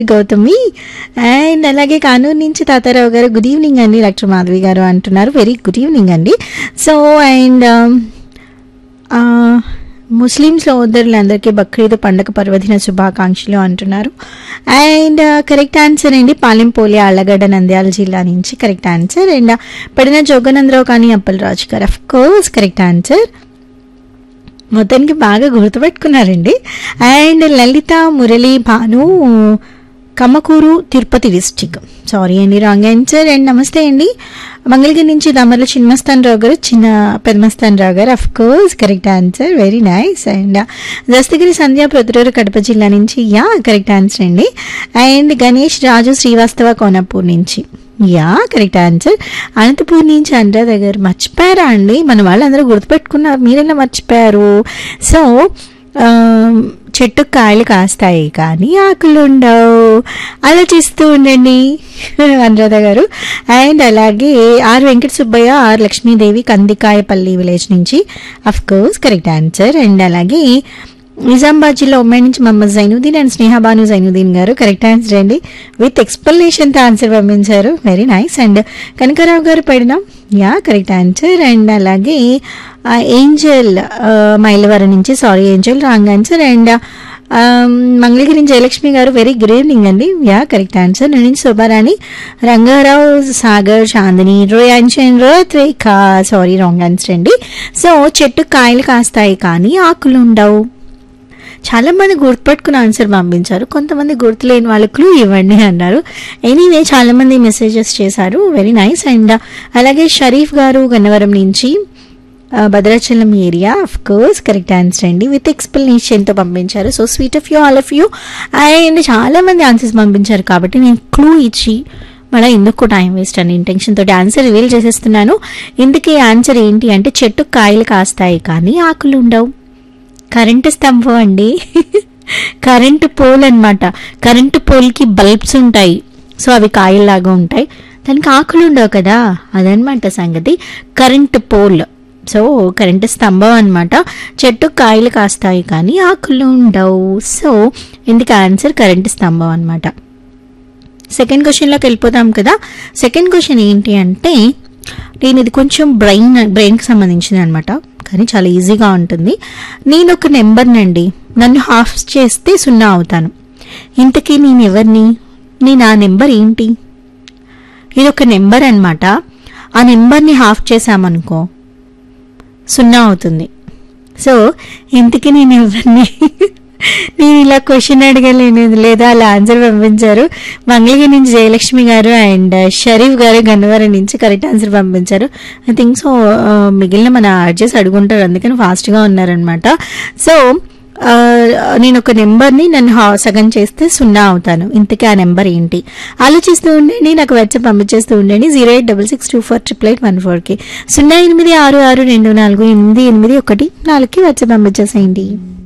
Gautami and అలాగే కానూరు నుంచి తాతారావు గారు గుడ్ ఈవినింగ్ అండి డాక్టర్ మాధవి గారు అంటున్నారు వెరీ గుడ్ ఈవినింగ్ అండి సో అండ్ ముస్లిం సోదరులందరికీ బక్రీద్ పండగ పర్వదిన శుభాకాంక్షలు అంటున్నారు అండ్ కరెక్ట్ ఆన్సర్ అండి పాలెంపోలి ఆళ్ళగడ్డ నంద్యాల జిల్లా నుంచి కరెక్ట్ ఆన్సర్ అండ్ పడిన జోగనందరావు కానీ అప్పలరాజు గారు అఫ్ కోర్స్ కరెక్ట్ ఆన్సర్ మొత్తానికి బాగా గుర్తుపెట్టుకున్నారండి and Lalitha Murali Bhanu Kammakuru Tirupati district sorry అండి రాంగ్ ఆన్సర్ అండ్ నమస్తే అండి మంగళగిరి నుంచి దమర్ల చిన్నమస్తాన్ రావు గారు చిన్న పెదమస్తాన్ రావు గారు of course correct answer very nice and Dastagiri Sandhya Proddatur Kadapa జిల్లా నుంచి యా కరెక్ట్ ఆన్సర్ అండి అండ్ గణేష్ రాజు శ్రీవాస్తవ కోనపూర్ నుంచి యా కరెక్ట్ ఆన్సర్ అనంతపూర్ నుంచి అనురాధ గారు మర్చిపోయారా అండి మన వాళ్ళందరూ గుర్తుపెట్టుకున్నారు మీరెలా మర్చిపోయారు సో ఆ, చెట్టు కాయలు కాస్తాయి కానీ ఆకులు ఉండవు ఆలోచిస్తూ ఉండండి అనురాధ గారు అండ్ అలాగే R Venkata Subbaiah R Lakshmidevi Kandikayapalli village నుంచి of course correct answer and అలాగే నిజామాబాద్ జిల్లా ఉమ్మడి నుంచి మహమ్మద్ జైనుద్దీన్ అండ్ స్నేహబాను జైనుద్దీన్ గారు కరెక్ట్ ఆన్సర్ అండి విత్ ఎక్స్ప్లెనేషన్ తో ఆన్సర్ పంపించారు వెరీ నైస్ అండ్ కనకరావు గారు పడిన యా కరెక్ట్ ఆన్సర్ అండ్ అలాగే ఆ, ఏంజల్ ఆ, మైలవరం నుంచి sorry Angel wrong answer and ఆ, మంగళగిరి జయలక్ష్మి గారు వెరీ గుడ్ ఈవినింగ్ అండి యా కరెక్ట్ ఆన్సర్ నేను శోభారాణి రంగారావు సాగర్ చాందిని రోయాన్షన్ రోత్రేఖ సారీ రాంగ్ ఆన్సర్ అండి సో చెట్టు కాయలు కాస్తాయి కానీ ఆకులు ఉండవు చాలా మంది గుర్తుపెట్టుకుని ఆన్సర్ పంపించారు కొంతమంది గుర్తులేని వాళ్ళు క్లూ ఇవ్వండి అన్నారు ఎనీవే చాలా మంది మెసేజెస్ చేశారు వెరీ నైస్ అండ్ అలాగే షరీఫ్ గారు గన్నవరం నుంచి ఆ, Bhadrachalam area of course correct answer అండి విత్ ఎక్స్ప్లెనేషన్తో పంపించారు so sweet of you all of you and చాలా మంది ఆన్సర్స్ పంపించారు కాబట్టి నేను క్లూ ఇచ్చి మళ్ళీ ఎందుకు టైం వేస్ట్ అని ఇంటెన్షన్ తోటి ఆన్సర్ రివీల్ చేసేస్తున్నాను ఇందుకే ఆన్సర్ ఏంటి అంటే చెట్టు కాయలు కాస్తాయి కానీ ఆకులు ఉండవు కరెంటు స్తంభం అండి కరెంటు పోల్ అన్నమాట కరెంటు పోల్కి బల్బ్స్ ఉంటాయి సో అవి కాయల్లాగా ఉంటాయి దానికి ఆకులు ఉండవు కదా అదనమాట సంగతి కరెంటు పోల్ సో కరెంటు స్తంభం అన్నమాట చెట్టు కాయలు కాస్తాయి కానీ ఆకులు ఉండవు సో ఇందుకు ఆన్సర్ కరెంటు స్తంభం అన్నమాట సెకండ్ క్వశ్చన్లోకి వెళ్ళిపోతాం కదా సెకండ్ క్వశ్చన్ ఏంటి అంటే నేను ఇది కొంచెం బ్రెయిన్ బ్రెయిన్కి సంబంధించింది అనమాట కానీ చాలా ఈజీగా ఉంటుంది నేను ఒక నెంబర్నండి నన్ను హాఫ్ చేస్తే సున్నా అవుతాను ఇంతకీ నేను ఎవరిని నేను ఆ నెంబర్ ఏంటి ఇది ఒక నెంబర్ అనమాట ఆ నెంబర్ని హాఫ్ చేసామనుకో సున్నా అవుతుంది సో ఇంతకీ నేను ఎవరిని నేను ఇలా క్వశ్చన్ అడగలేను లేదా అలా ఆన్సర్ పంపించారు మంగళగిరి నుంచి జయలక్ష్మి గారు అండ్ షరీఫ్ గారు గన్నవరం నుంచి కరెక్ట్ ఆన్సర్ పంపించారు ఐ థింక్ సో మిగిలిన మన అడ్జస్ట్ అడుగుంటారు అందుకని ఫాస్ట్గా ఉన్నారనమాట సో ఆ, నేను ఒక నెంబర్ని నన్ను హా- సగం చేస్తే సున్నా అవుతాను ఇంతకీ ఆ నెంబర్ ఏంటి ఆలోచిస్తూ ఉండండి నాకు వాట్సాప్ పంపించేస్తూ ఉండండి zero eight double six two four triple eight one ఫోర్కి సున్నా ఎనిమిది ఆరు ఆరు రెండు నాలుగు ఎనిమిది ఎనిమిది ఒకటి నాలుగుకి వాట్సాప్ పంపించేసేయండి